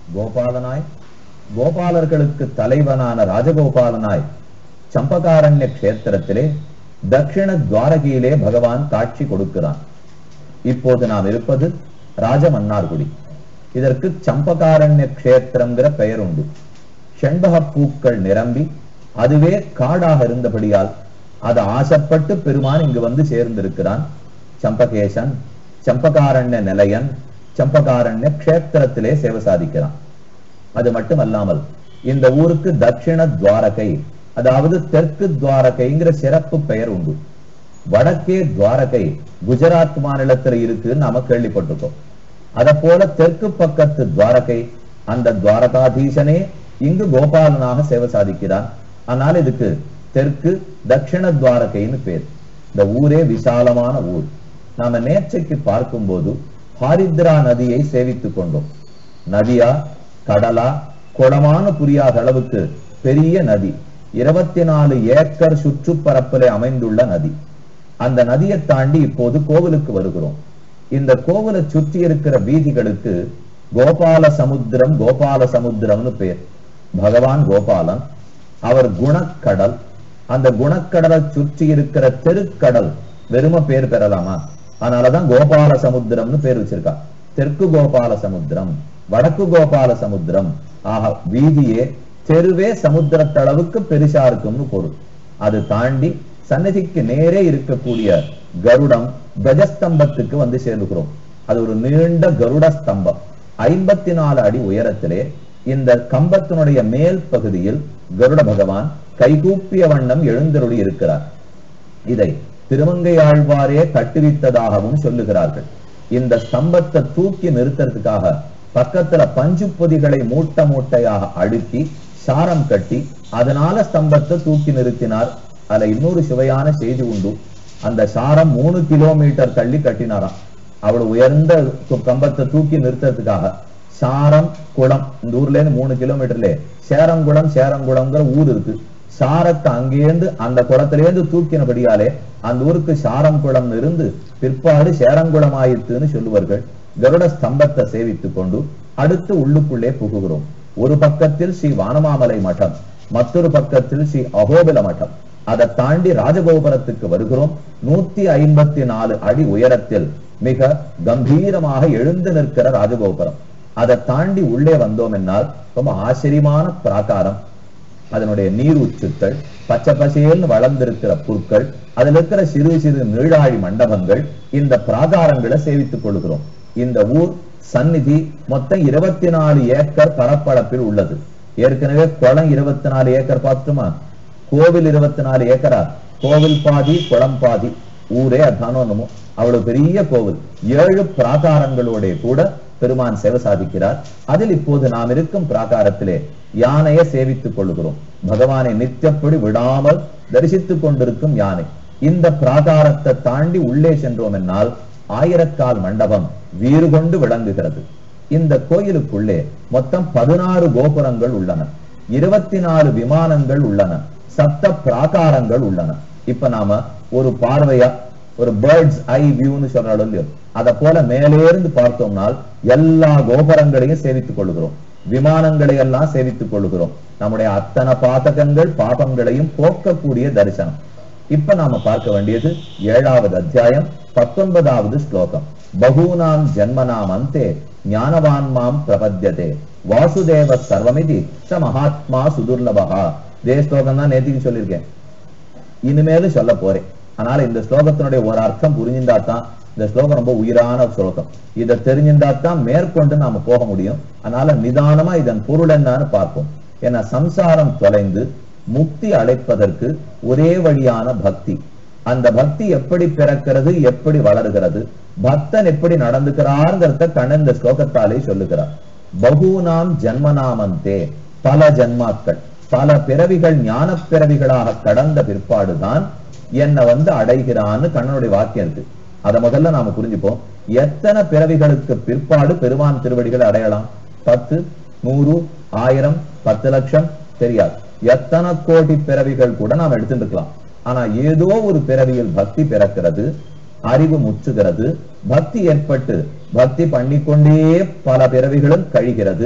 கோபாலனாய் கோபாலர்களுக்கு தலைவனான ராஜகோபாலனாய் சம்பகாரண்ய கஷேத்திரத்திலே தட்சிண துவாரகையிலே பகவான் காட்சி கொடுக்கிறான் இப்போது நாம் இருப்பது ராஜமன்னார்குடி இதற்கு சம்பகாரண்ய கஷேத்திரம்ங்கிற பெயர் உண்டு செண்பக பூக்கள் நிரம்பி அதுவே காடாக இருந்தபடியால் அதை ஆசைப்பட்டு பெருமான் இங்கு வந்து சேர்ந்திருக்கிறான் சம்பகேசன் சம்பகாரண்ய நிலையன் சம்பகாரண்ய கஷேத்திரத்திலே சேவை சாதிக்கிறான் அது மட்டுமல்லாமல் இந்த ஊருக்கு தட்சிண துவாரகை அதாவது தெற்கு துவாரகைங்கிற சிறப்பு பெயர் உண்டு வடக்கே துவாரகை குஜராத் மாநிலத்துல இருக்குன்னு நாம கேள்விப்பட்டிருக்கோம் அத போல தெற்கு பக்கத்து துவாரகை அந்த துவாரகாதீசனே இங்கு கோபாலனாக சேவை சாதிக்கிறான் ஆனால் இதுக்கு தெற்கு தட்சிண துவாரகைன்னு பேர் இந்த ஊரே விசாலமான ஊர் நாம நேற்றைக்கு பார்க்கும்போது ஹாரித்ரா நதியை சேவித்துக் கொண்டோம் நதியா கடலா குளமான புரியாத அளவுக்கு பெரிய நதி இருபத்தி நாலு ஏக்கர் சுற்றுப்பரப்பிலே அமைந்துள்ள நதி அந்த நதியை தாண்டி இப்போது கோவிலுக்கு வருகிறோம் இந்த கோவிலை சுற்றி இருக்கிற வீதிகளுக்கு கோபால சமுத்திரம் கோபால சமுத்திரம்னு பேர் பகவான் கோபாலன் அவர் குணக்கடல் அந்த குணக்கடலை சுற்றி இருக்கிற தெருக்கடல் வெறும பேர் பெறலாமா அதனாலதான் கோபால சமுத்திரம்னு பேர் வச்சிருக்கா தெற்கு கோபால சமுத்திரம் வடக்கு கோபால சமுத்திரம் ஆக வீதியே தெருவே சமுத்திரத்தளவுக்கு பெருசா இருக்கும்னு பொருள் அது தாண்டி சன்னதிக்கு நேரே இருக்கக்கூடிய கருடம் கஜஸ்தம்பத்துக்கு வந்து சேர்ந்துக்கிறோம் அது ஒரு நீண்ட கருட ஸ்தம்பம் ஐம்பத்தி நாலு அடி உயரத்திலே இந்த கம்பத்தினுடைய மேல் பகுதியில் கருட பகவான் கைகூப்பிய வண்ணம் எழுந்தருளி இருக்கிறார் இதை திருமங்கை ஆழ்வாரே கட்டுவித்ததாகவும் சொல்லுகிறார்கள் இந்த ஸ்தம்பத்தை தூக்கி நிறுத்துறதுக்காக பக்கத்துல பஞ்சு பொதிகளை மூட்ட மூட்டையாக அடுக்கி சாரம் கட்டி அதனால ஸ்தம்பத்தை தூக்கி நிறுத்தினார் அதுல இன்னொரு சுவையான செய்தி உண்டு அந்த சாரம் மூணு கிலோமீட்டர் தள்ளி கட்டினாராம் அவ்வளவு உயர்ந்த கு- கம்பத்தை தூக்கி நிறுத்துறதுக்காக சாரம் குளம் இந்த ஊர்ல இருந்து மூணு கிலோமீட்டர்ல சேரங்குளம் சேரங்குளம்ங்கிற ஊர் இருக்கு சாரத்தை அங்கேருந்து அந்த குளத்திலேருந்து தூக்கினபடியாலே அந்த ஊருக்கு சாரம் குளம் இருந்து பிற்பாடு சேரங்குளம் ஆயிற்றுன்னு சொல்லுவார்கள் கருட ஸ்தம்பத்தை சேவித்துக் கொண்டு அடுத்து உள்ளுக்குள்ளே புகுகிறோம் ஒரு பக்கத்தில் ஸ்ரீ வானமாமலை மடம் மற்றொரு பக்கத்தில் ஸ்ரீ அகோபில மடம் அதை தாண்டி ராஜகோபுரத்துக்கு வருகிறோம் நூத்தி ஐம்பத்தி நாலு அடி உயரத்தில் மிக கம்பீரமாக எழுந்து நிற்கிற ராஜகோபுரம் அதை தாண்டி உள்ளே வந்தோம் என்னால் ரொம்ப ஆச்சரியமான பிராகாரம் அதனுடைய நீர் உச்சுக்கள் பச்சை பசேல்னு வளர்ந்திருக்கிற புற்கள் அதுல இருக்கிற சிறு சிறு நீழாழி மண்டபங்கள் இந்த பிராகாரங்களை சேவித்துக் கொள்கிறோம் இந்த ஊர் சந்நிதி மொத்தம் இருபத்தி நாலு ஏக்கர் பரப்பளப்பில் உள்ளது ஏற்கனவே குளம் இருபத்தி நாலு ஏக்கர் பார்த்துமா கோவில் இருபத்தி நாலு ஏக்கரா கோவில் பாதி குளம் பாதி ஊரே அதானோ என்னமோ அவ்வளவு பெரிய கோவில் ஏழு பிராகாரங்களோட கூட பெருமான் சேவை சாதிக்கிறார் அதில் இப்போது நாம் இருக்கும் பிராகாரத்திலே யானையை சேவித்துக் கொள்கிறோம் பகவானை நித்தியப்படி விடாமல் தரிசித்துக் கொண்டிருக்கும் யானை இந்த பிராகாரத்தை தாண்டி உள்ளே சென்றோம் என்னால் ஆயிரக்கால் மண்டபம் வீறு கொண்டு விளங்குகிறது இந்த கோயிலுக்குள்ளே மொத்தம் பதினாறு கோபுரங்கள் உள்ளன இருபத்தி நாலு விமானங்கள் உள்ளன சப்த பிராகாரங்கள் உள்ளன இப்ப நாம ஒரு பார்வையா ஒரு பேர்ட்ஸ் ஐ வியூன்னு சொல்றாலும் இல்லையோ அத போல மேலே இருந்து பார்த்தோம்னால் எல்லா கோபுரங்களையும் சேவித்துக் கொள்கிறோம் விமானங்களை எல்லாம் சேவித்துக் கொள்கிறோம் நம்முடைய அத்தனை பாதகங்கள் பாபங்களையும் போக்கக்கூடிய தரிசனம் இப்ப நாம பார்க்க வேண்டியது ஏழாவது அத்தியாயம் பத்தொன்பதாவது ஸ்லோகம் பகூனாம் ஜன்மனாம் அந்தே ஞானவான் மாம் பிரபத்தியதே வாசுதேவ சர்வமிதி ச மகாத்மா சுதுர்லபகா இதே ஸ்லோகம் தான் நேத்திக்கு சொல்லியிருக்கேன் இனிமேலும் சொல்ல போறேன் அதனால இந்த ஸ்லோகத்தினுடைய ஒரு அர்த்தம் புரிஞ்சிருந்தா தான் இந்த ஸ்லோகம் ரொம்ப உயிரான ஸ்லோகம் இதை தெரிஞ்சிருந்தா தான் மேற்கொண்டு நாம போக முடியும் அதனால நிதானமா இதன் பொருள் என்னன்னு பார்ப்போம் ஏன்னா சம்சாரம் தொலைந்து முக்தி அழைப்பதற்கு ஒரே வழியான பக்தி அந்த பக்தி எப்படி பிறக்கிறது எப்படி வளருகிறது பக்தன் எப்படி நடந்துக்கிறார்ங்கிறத கண்ணன் இந்த ஸ்லோகத்தாலே சொல்லுகிறார் பகூனாம் ஜன்மநாமந்தே பல ஜன்மாக்கள் பல பிறவிகள் ஞான பிறவிகளாக கடந்த பிற்பாடுதான் என்னை வந்து அடைகிறான்னு கண்ணனுடைய வாக்கியம் இருக்கு அதை முதல்ல நாம புரிஞ்சுப்போம் எத்தனை பிறவிகளுக்கு பிற்பாடு பெருமான் திருவடிகளை அடையலாம் பத்து நூறு ஆயிரம் பத்து லட்சம் தெரியாது எத்தனை கோடி பிறவிகள் கூட நாம் எடுத்துட்டு இருக்கலாம் ஆனா ஏதோ ஒரு பிறவியில் பக்தி பிறக்கிறது அறிவு முற்றுகிறது பக்தி ஏற்பட்டு பக்தி பண்ணிக்கொண்டே பல பிறவிகளும் கழிகிறது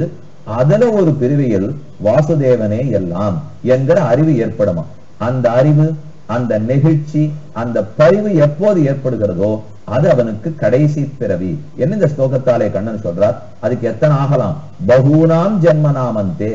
அதுல ஒரு பிரிவியில் வாசுதேவனே எல்லாம் என்கிற அறிவு ஏற்படுமா அந்த அறிவு அந்த நெகிழ்ச்சி அந்த பரிவு எப்போது ஏற்படுகிறதோ அது அவனுக்கு கடைசி பிறவி என்ன இந்த ஸ்லோகத்தாலே கண்ணன் சொல்றார் அதுக்கு எத்தனை ஆகலாம் பகூனாம் ஜென்மநாமந்தே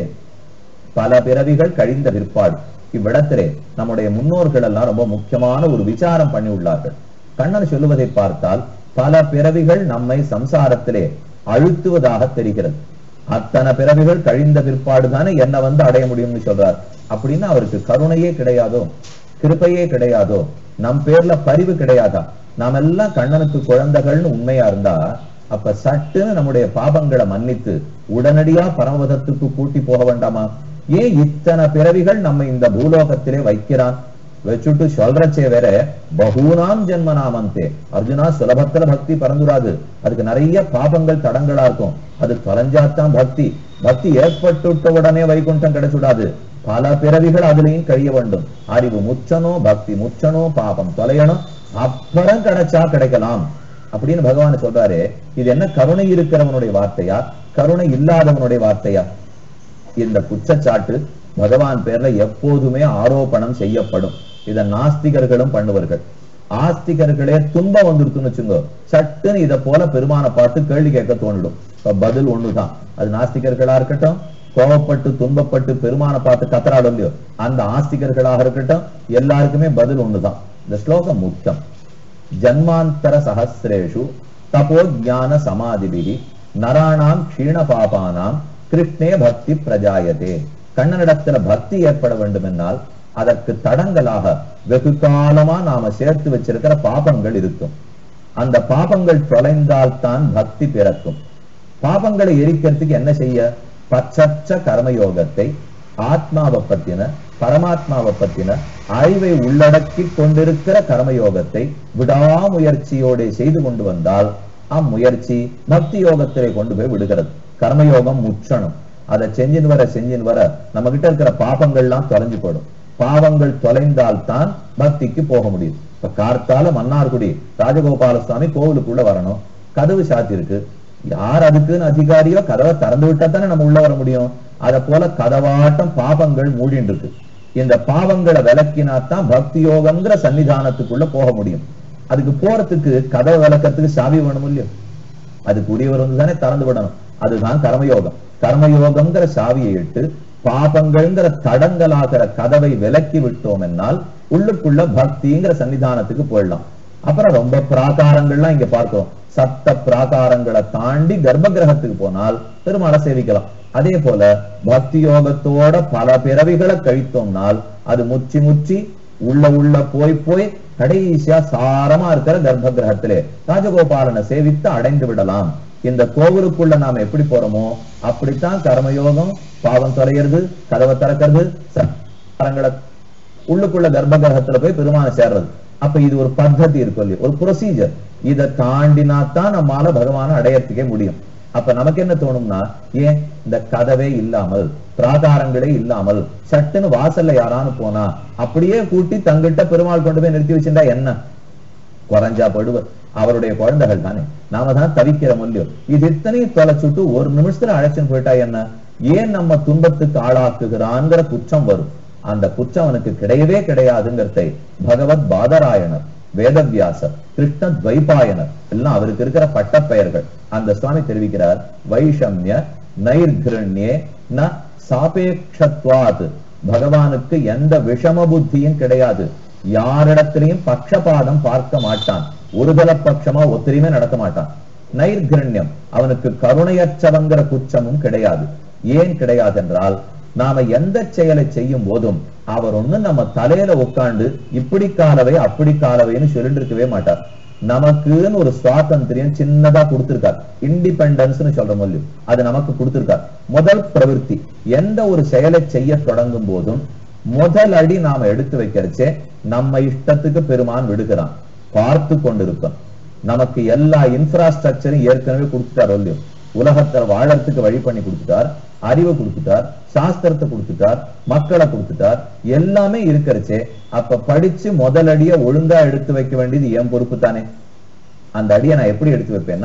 பல பிறவிகள் கழிந்த பிற்பாடு இவ்விடத்திலே நம்முடைய முன்னோர்கள் எல்லாம் ரொம்ப முக்கியமான ஒரு விசாரம் பண்ணி உள்ளார்கள் கண்ணன் சொல்லுவதை பார்த்தால் பல பிறவிகள் நம்மை சம்சாரத்திலே அழுத்துவதாக தெரிகிறது அத்தனை பிறவிகள் கழிந்த பிற்பாடு தானே என்ன வந்து அடைய முடியும்னு சொல்றார் அப்படின்னா அவருக்கு கருணையே கிடையாதோ கிருபையே கிடையாதோ நம் பேர்ல பரிவு கிடையாதா நாம் எல்லாம் கண்ணனுக்கு குழந்தைகள்னு உண்மையா இருந்தா அப்ப சட்டுன்னு நம்முடைய பாபங்களை மன்னித்து உடனடியா பரமபதத்துக்கு கூட்டி போக வேண்டாமா ஏன் இத்தனை பிறவிகள் நம்ம இந்த பூலோகத்திலே வைக்கிறான் வச்சுட்டு சொல்றச்சே வேற பகூனாம் ஜென்மநாமந்தே அர்ஜுனா சுலபத்துல பக்தி பறந்துடாது அதுக்கு நிறைய பாபங்கள் தடங்களா இருக்கும் அது தொலைஞ்சாத்தான் பக்தி பக்தி ஏற்பட்டுட்ட உடனே வைகுண்டம் கிடைச்சுடாது பல பிறவிகள் அதுலயும் கழிய வேண்டும் அறிவு முச்சனும் பக்தி முச்சனும் பாபம் தொலையணும் அப்புறம் கிடைச்சா கிடைக்கலாம் அப்படின்னு பகவான் சொல்றாரு இது என்ன கருணை இருக்கிறவனுடைய வார்த்தையா கருணை இல்லாதவனுடைய வார்த்தையா இந்த குற்றச்சாட்டு பகவான் பேர்ல எப்போதுமே ஆரோபணம் செய்யப்படும் இத நாஸ்திகர்களும் பண்ணுவார்கள் ஆஸ்திகர்களே துன்பம் வந்துருக்குன்னு வச்சுங்க சட்டுன்னு இத போல பெருமானை பார்த்து கேள்வி கேட்க தோணிடும் இப்ப பதில் ஒண்ணுதான் அது நாஸ்திகர்களா இருக்கட்டும் கோவப்பட்டு துன்பப்பட்டு பெருமானை பார்த்து கத்தராடும் இல்லையோ அந்த ஆஸ்திகர்களாக இருக்கட்டும் எல்லாருக்குமே பதில் ஒண்ணுதான் இந்த ஸ்லோகம் முக்கியம் ஜன்மாந்தர சஹசிரேஷு தபோ ஞான சமாதிபிகி நராணாம் க்ஷீண பாபானாம் கிருஷ்ணே பக்தி பிரஜாயதே கண்ணனிடத்துல பக்தி ஏற்பட வேண்டும் என்னால் அதற்கு தடங்கலாக வெகு காலமா நாம சேர்த்து வச்சிருக்கிற பாபங்கள் இருக்கும் அந்த பாபங்கள் தொலைந்தால்தான் பக்தி பிறக்கும் பாபங்களை எரிக்கிறதுக்கு என்ன செய்ய பச்சற்ற கர்மயோகத்தை ஆத்மாவை பத்தின பரமாத்மாவை பத்தின அறிவை உள்ளடக்கி கொண்டிருக்கிற கர்மயோகத்தை விடாமுயற்சியோட செய்து கொண்டு வந்தால் அம்முயற்சி பக்தி யோகத்திலே கொண்டு போய் விடுகிறது கர்மயோகம் முற்றணும் அதை செஞ்சின் வர செஞ்சின் வர நம்ம கிட்ட இருக்கிற பாபங்கள்லாம் தொலைஞ்சு போயிடும் பாவங்கள் தொலைந்தால் தான் பக்திக்கு போக முடியும் இப்ப கார்த்தால மன்னார்குடி ராஜகோபால சுவாமி கோவிலுக்குள்ள வரணும் கதவு சாத்திருக்கு யார் அதுக்குன்னு அதிகாரியோ கதவை திறந்து விட்டா தானே நம்ம உள்ள வர முடியும் அத போல கதவாட்டம் பாபங்கள் மூடின்னு இருக்கு இந்த பாவங்களை விளக்கினாத்தான் பக்தி யோகம்ங்கிற சன்னிதானத்துக்குள்ள போக முடியும் அதுக்கு போறதுக்கு கதவை விளக்கத்துக்கு சாவி வேணும் இல்லையோ அதுக்கு உரியவர் வந்து தானே திறந்து விடணும் அதுதான் கர்மயோகம் கர்மயோகம்ங்கிற சாவியை இட்டு பாபங்கள்ங்கிற தடங்களாகிற கதவை விலக்கி விட்டோம் என்னால் உள்ளுக்குள்ள பக்திங்கிற சன்னிதானத்துக்கு போயிடலாம் அப்புறம் ரொம்ப பிராகாரங்கள்லாம் இங்க பார்க்கிறோம் சப்த பிராகாரங்களை தாண்டி கர்ப்ப கிரகத்துக்கு போனால் பெருமாளை சேவிக்கலாம் அதே போல பக்தி யோகத்தோட பல பிறவிகளை கழித்தோம்னால் அது முச்சி முச்சி உள்ள உள்ள போய் போய் கடைசியா சாரமா இருக்கிற கர்ப்ப கிரகத்திலே ராஜகோபாலனை சேவித்து அடைந்து விடலாம் இந்த கோவிலுக்குள்ள நாம எப்படி போறோமோ அப்படித்தான் கர்மயோகம் பாவம் தொலைகிறது கதவை திறக்கிறது சரங்களை உள்ளுக்குள்ள கர்ப்ப கிரகத்துல போய் பெருமானை சேர்றது அப்ப இது ஒரு பத்ததி இருக்கும் இல்லையா ஒரு ப்ரொசீஜர் இதை தாண்டினாத்தான் நம்மால பகவானை அடையறதுக்கே முடியும் அப்ப நமக்கு என்ன தோணும்னா ஏன் இந்த கதவே இல்லாமல் பிராகாரங்களே இல்லாமல் சட்டுன்னு வாசல்ல யாரானு போனா அப்படியே கூட்டி தங்கிட்ட பெருமாள் கொண்டு போய் நிறுத்தி வச்சிருந்தா என்ன குறைஞ்சா படுவர் அவருடைய குழந்தைகள் தானே நாம தான் தவிக்கிற முடியும் இது இத்தனையும் தொலைச்சுட்டு ஒரு நிமிஷத்துல அழைச்சுன்னு போயிட்டா என்ன ஏன் நம்ம துன்பத்துக்கு ஆளாக்குகிறான்ங்கிற குற்றம் வரும் அந்த குற்றம் அவனுக்கு கிடையவே கிடையாதுங்கிறதை பகவத் பாதராயணர் வேதவியாசர் கிருஷ்ண துவைபாயனர் எல்லாம் அவருக்கு இருக்கிற பட்டப்பெயர்கள் அந்த சுவாமி தெரிவிக்கிறார் வைஷம்ய நைர்கிருண்யே ந சாபேக்ஷத்வாத் பகவானுக்கு எந்த விஷம புத்தியும் கிடையாது யாரிடத்திலையும் பட்சபாதம் பார்க்க மாட்டான் ஒருதல பட்சமா ஒத்திரியுமே நடத்த மாட்டான் நைர்கிரண்யம் அவனுக்கு கருணையற்றவங்கிற குற்றமும் கிடையாது ஏன் கிடையாது என்றால் நாம எந்த செயலை செய்யும் போதும் அவர் ஒண்ணு நம்ம தலையில உட்கார்ந்து இப்படி காலவை அப்படி காலவைன்னு சொல்லிட்டு இருக்கவே மாட்டார் நமக்குன்னு ஒரு சுவாதந்திரியம் சின்னதா கொடுத்திருக்கார் இண்டிபெண்டன்ஸ்னு சொல்ற முடியும் அது நமக்கு கொடுத்திருக்கார் முதல் பிரவிற்த்தி எந்த ஒரு செயலை செய்ய தொடங்கும் போதும் முதல் அடி நாம எடுத்து வைக்கிறச்சே நம்ம இஷ்டத்துக்கு பெருமான் விடுகிறான் பார்த்து கொண்டிருக்கோம் நமக்கு எல்லா இன்ஃப்ராஸ்ட்ரக்சரும் ஏற்கனவே கொடுத்துட்டார் இல்லையோ உலகத்தை வாழறதுக்கு வழி பண்ணி கொடுத்துட்டார் அறிவை கொடுத்துட்டார் சாஸ்திரத்தை கொடுத்துட்டார் மக்களை கொடுத்துட்டார் எல்லாமே இருக்கிறச்சே அப்ப படிச்சு முதல் அடிய ஒழுங்கா எடுத்து வைக்க வேண்டியது என் பொறுப்பு தானே அந்த அடியை நான் எப்படி எடுத்து வைப்பேன்னா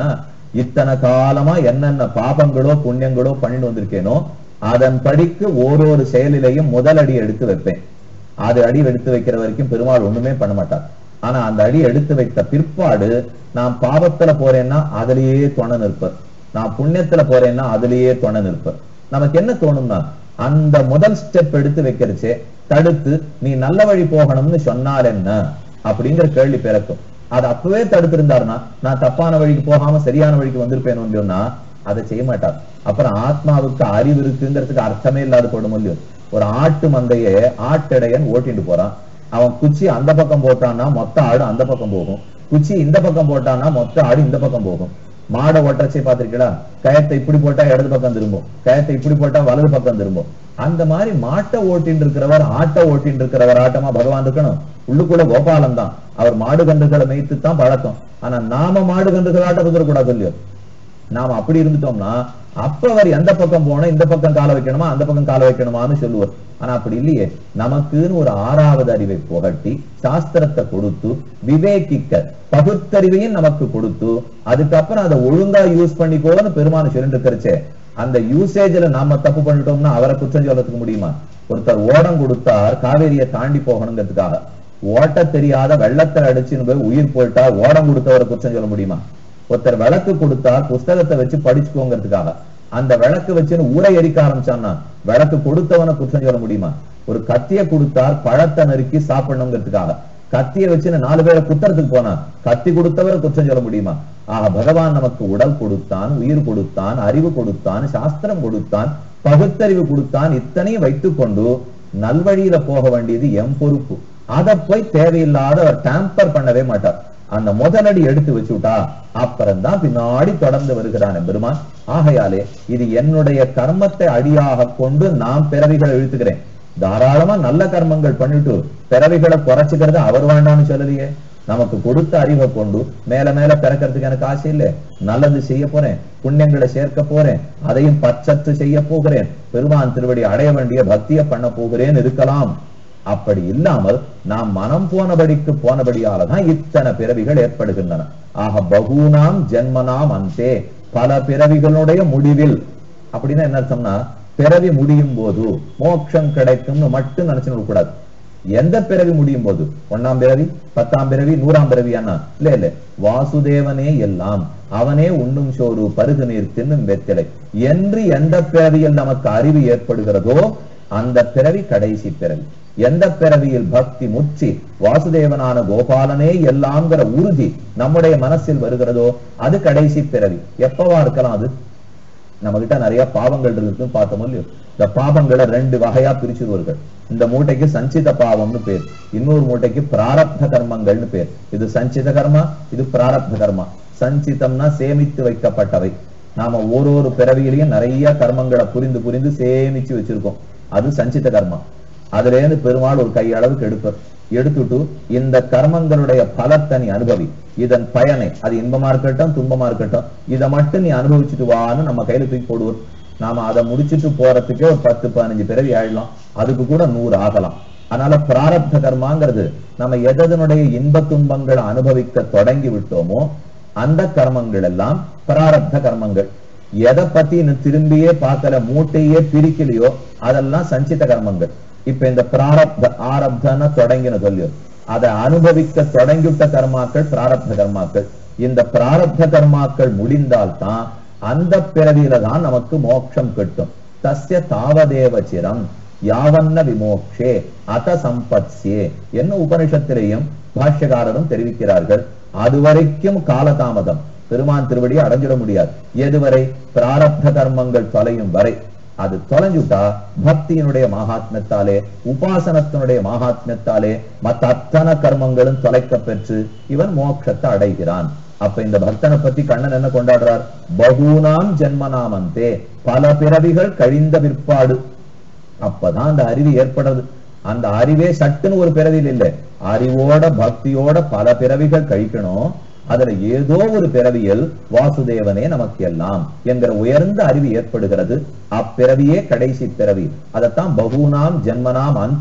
இத்தனை காலமா என்னென்ன பாபங்களோ புண்ணியங்களோ பண்ணிட்டு வந்திருக்கேனோ அதன் படிக்கு ஓரொரு செயலிலையும் முதல் அடி எடுத்து வைப்பேன் அது அடி எடுத்து வைக்கிற வரைக்கும் பெருமாள் ஒண்ணுமே பண்ண மாட்டார் ஆனா அந்த அடி எடுத்து வைத்த பிற்பாடு நான் பாவத்துல போறேன்னா அதுலயே துணை நிற்பர் நான் புண்ணியத்துல போறேன்னா அதுலயே துணை நிற்பர் நமக்கு என்ன தோணும்னா அந்த முதல் ஸ்டெப் எடுத்து வைக்கிறச்சே தடுத்து நீ நல்ல வழி போகணும்னு சொன்னால் என்ன அப்படிங்கிற கேள்வி பிறக்கும் அது அப்பவே தடுத்திருந்தாருன்னா நான் தப்பான வழிக்கு போகாம சரியான வழிக்கு வந்திருப்பேன்னு சொன்னா அதை செய்ய மாட்டார் அப்புறம் ஆத்மாவுக்கு அறிவு இருக்குங்கிறதுக்கு அர்த்தமே இல்லாத போடும் இல்லையோ ஒரு ஆட்டு மந்தைய ஆட்டடையன் ஓட்டிட்டு போறான் அவன் குச்சி அந்த பக்கம் போட்டான்னா மொத்த ஆடு அந்த பக்கம் போகும் குச்சி இந்த பக்கம் போட்டான்னா மொத்த ஆடு இந்த பக்கம் போகும் மாடை ஓட்டச்சே பாத்திருக்கீங்களா கயத்தை இப்படி போட்டா இடது பக்கம் திரும்பும் கயத்தை இப்படி போட்டா வலது பக்கம் திரும்பும் அந்த மாதிரி மாட்டை ஓட்டின்னு இருக்கிறவர் ஆட்டை ஓட்டின்னு இருக்கிறவர் ஆட்டமா பகவான் இருக்கணும் உள்ளுக்குள்ள கோபாலம் தான் அவர் மாடு கன்றுகளை மேய்த்து தான் பழக்கம் ஆனா நாம மாடு கன்றுகள் ஆட்டம் வந்துடக்கூடாது இல்லையோ நாம அப்படி இருந்துட்டோம்னா அப்ப அவர் எந்த பக்கம் போனா இந்த பக்கம் கால வைக்கணுமா அந்த பக்கம் கால வைக்கணுமான்னு சொல்லுவார் ஆனா அப்படி இல்லையே நமக்குன்னு ஒரு ஆறாவது அறிவை புகட்டி சாஸ்திரத்தை கொடுத்து விவேகிக்க பகுத்தறிவையும் நமக்கு கொடுத்து அதுக்கப்புறம் அதை ஒழுங்கா யூஸ் பண்ணிக்கோன்னு பெருமானு சொல்லிட்டு இருக்கிறச்சே அந்த யூசேஜ்ல நாம தப்பு பண்ணிட்டோம்னா அவரை குற்றம் சொல்லத்துக்கு முடியுமா ஒருத்தர் ஓடம் கொடுத்தார் காவேரியை தாண்டி போகணுங்கிறதுக்காக ஓட்ட தெரியாத வெள்ளத்துல அடிச்சுன்னு போய் உயிர் போயிட்டா ஓடம் கொடுத்தவரை குற்றம் சொல்ல முடியுமா ஒருத்தர் விளக்கு கொடுத்தா புஸ்தகத்தை வச்சு படிச்சுக்கோங்கிறதுக்காக அந்த விளக்கு வச்சுன்னு ஊரை எரிக்க ஆரம்பிச்சான்னா விளக்கு கொடுத்தவனை குற்றம் சொல்ல முடியுமா ஒரு கத்திய கொடுத்தார் பழத்தை நறுக்கி சாப்பிடணுங்கிறதுக்காக கத்திய வச்சுன்னு நாலு பேரை குத்துறதுக்கு போனா கத்தி கொடுத்தவரை குற்றம் சொல்ல முடியுமா ஆக பகவான் நமக்கு உடல் கொடுத்தான் உயிர் கொடுத்தான் அறிவு கொடுத்தான் சாஸ்திரம் கொடுத்தான் பகுத்தறிவு கொடுத்தான் இத்தனையும் வைத்துக்கொண்டு நல்வழியில போக வேண்டியது எம் பொறுப்பு அதை போய் தேவையில்லாத அவர் டேம்பர் பண்ணவே மாட்டார் அந்த முதலடி எடுத்து வச்சுட்டா அப்புறம் தான் பின்னாடி தொடர்ந்து வருகிறான் பெருமான் ஆகையாலே இது என்னுடைய கர்மத்தை அடியாக கொண்டு நான் பிறவிகளை இழுத்துக்கிறேன் தாராளமா நல்ல கர்மங்கள் பண்ணிட்டு பிறவிகளை குறைச்சுக்கிறது அவர் வேண்டாம்னு சொல்லலையே நமக்கு கொடுத்த அறிவை கொண்டு மேல மேல பிறக்கிறதுக்கு எனக்கு ஆசை இல்லை நல்லது செய்ய போறேன் புண்ணியங்களை சேர்க்க போறேன் அதையும் பச்சத்து செய்ய போகிறேன் பெருமான் திருவடி அடைய வேண்டிய பக்தியை பண்ண போகிறேன் இருக்கலாம் அப்படி இல்லாமல் நாம் மனம் போனபடிக்கு போனபடியால தான் இத்தனை பிறவிகள் ஏற்படுகின்றன ஆக பகூனாம் ஜென்மனாம் அந்தே பல பிறவிகளுடைய முடிவில் அப்படின்னா என்ன அர்த்தம்னா பிறவி முடியும் போது மோட்சம் கிடைக்கும்னு மட்டும் நினைச்சுன்னு கூடாது எந்த பிறவி முடியும் போது ஒன்னாம் பிறவி பத்தாம் பிறவி நூறாம் பிறவி அண்ணா இல்ல இல்ல வாசுதேவனே எல்லாம் அவனே உண்ணும் சோறு பருகு நீர் தின்னும் வெத்திலை என்று எந்த பிறவியில் நமக்கு அறிவு ஏற்படுகிறதோ அந்த பிறவி கடைசி பிறவி எந்த பிறவியில் பக்தி முற்றி வாசுதேவனான கோபாலனே எல்லாம்ங்கிற உறுதி நம்முடைய மனசில் வருகிறதோ அது கடைசி பிறவி எப்பவா இருக்கலாம் அது நம்ம கிட்ட நிறைய பாவங்கள் இருக்குன்னு பார்த்தோம் இல்லையோ இந்த பாவங்களை ரெண்டு வகையா பிரிச்சுருவார்கள் இந்த மூட்டைக்கு சஞ்சித பாவம்னு பேர் இன்னொரு மூட்டைக்கு பிராரப்த கர்மங்கள்னு பேர் இது சஞ்சித கர்மா இது பிராரப்த கர்மா சஞ்சிதம்னா சேமித்து வைக்கப்பட்டவை நாம ஒரு ஒரு பிறவியிலையும் நிறைய கர்மங்களை புரிந்து புரிந்து சேமிச்சு வச்சிருக்கோம் அது சஞ்சித கர்மா அதுல இருந்து பெருமாள் ஒரு கையளவுக்கு எடுப்பர் எடுத்துட்டு இந்த கர்மங்களுடைய பலத்தை நீ அனுபவி இதன் பயனை அது இன்பமா இருக்கட்டும் துன்பமா இருக்கட்டும் இதை மட்டும் நீ அனுபவிச்சுட்டு வான்னு நம்ம கையில தூக்கி போடுவோம் நாம அதை முடிச்சுட்டு போறதுக்கே ஒரு பத்து பதினஞ்சு பிறவி ஆயிடலாம் அதுக்கு கூட நூறு ஆகலாம் அதனால பிராரப்த கர்மாங்கிறது நம்ம எதனுடைய இன்ப துன்பங்களை அனுபவிக்க தொடங்கி விட்டோமோ அந்த கர்மங்கள் எல்லாம் பிராரப்த கர்மங்கள் எதை பத்தி இன்னும் திரும்பியே பார்க்கல மூட்டையே பிரிக்கலையோ அதெல்லாம் சஞ்சித கர்மங்கள் இப்ப இந்த பிராரப்த ஆரப்தன தொடங்கின சொல்லியோ அதை அனுபவிக்க தொடங்கிவிட்ட கர்மாக்கள் பிராரப்த கர்மாக்கள் இந்த பிராரப்த கர்மாக்கள் முடிந்தால்தான் அந்த பிறவியில தான் நமக்கு மோட்சம் கிட்டும் தஸ்ய தாவதேவ சிரம் யாவன்ன விமோக்ஷே அத சம்பத்யே என்ன உபனிஷத்திலேயும் பாஷ்யகாரரும் தெரிவிக்கிறார்கள் அதுவரைக்கும் காலதாமதம் பெருமான் திருவடியை அடைஞ்சிட முடியாது எதுவரை பிராரப்த கர்மங்கள் தொலையும் வரை அது தொலைஞ்சுட்டா பக்தியினுடைய மகாத்மியத்தாலே உபாசனத்தினுடைய மகாத்மியத்தாலே மத்த அத்தனை கர்மங்களும் தொலைக்க பெற்று இவன் மோட்சத்தை அடைகிறான் அப்ப இந்த பக்தனை பத்தி கண்ணன் என்ன கொண்டாடுறார் பகூனாம் ஜென்மனாமந்தே பல பிறவிகள் கழிந்த பிற்பாடு அப்பதான் அந்த அறிவு ஏற்படுறது அந்த அறிவே சட்டுன்னு ஒரு பிறவியில் இல்லை அறிவோட பக்தியோட பல பிறவிகள் கழிக்கணும் அதுல ஏதோ ஒரு பிறவியில் வாசுதேவனே நமக்கு எல்லாம் என்கிற உயர்ந்த அறிவு ஏற்படுகிறது அப்பிறவியே கடைசி பிறவி அதைத்தான் பகுனாம் ஜென்மனாம் அந்தே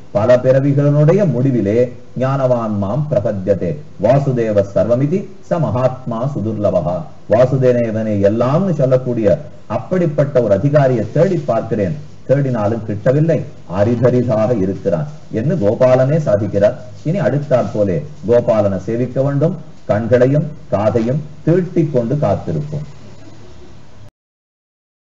பல பிறவிகளுடைய முடிவிலே ஞானவான் மாம் பிரபத்தியதே வாசுதேவ சர்வமிதி ச மகாத்மா சுதுர்லபகா வாசுதேவனை எல்லாம்னு சொல்லக்கூடிய அப்படிப்பட்ட ஒரு அதிகாரியை தேடி பார்க்கிறேன் தேடினாலும் கிட்டவில்லை அரிதரிதாக இருக்கிறான் என்று கோபாலனே சாதிக்கிறார் இனி அடுத்தாற் போலே கோபாலனை சேவிக்க வேண்டும் கண்களையும் காதையும் தீட்டிக் கொண்டு காத்திருப்போம்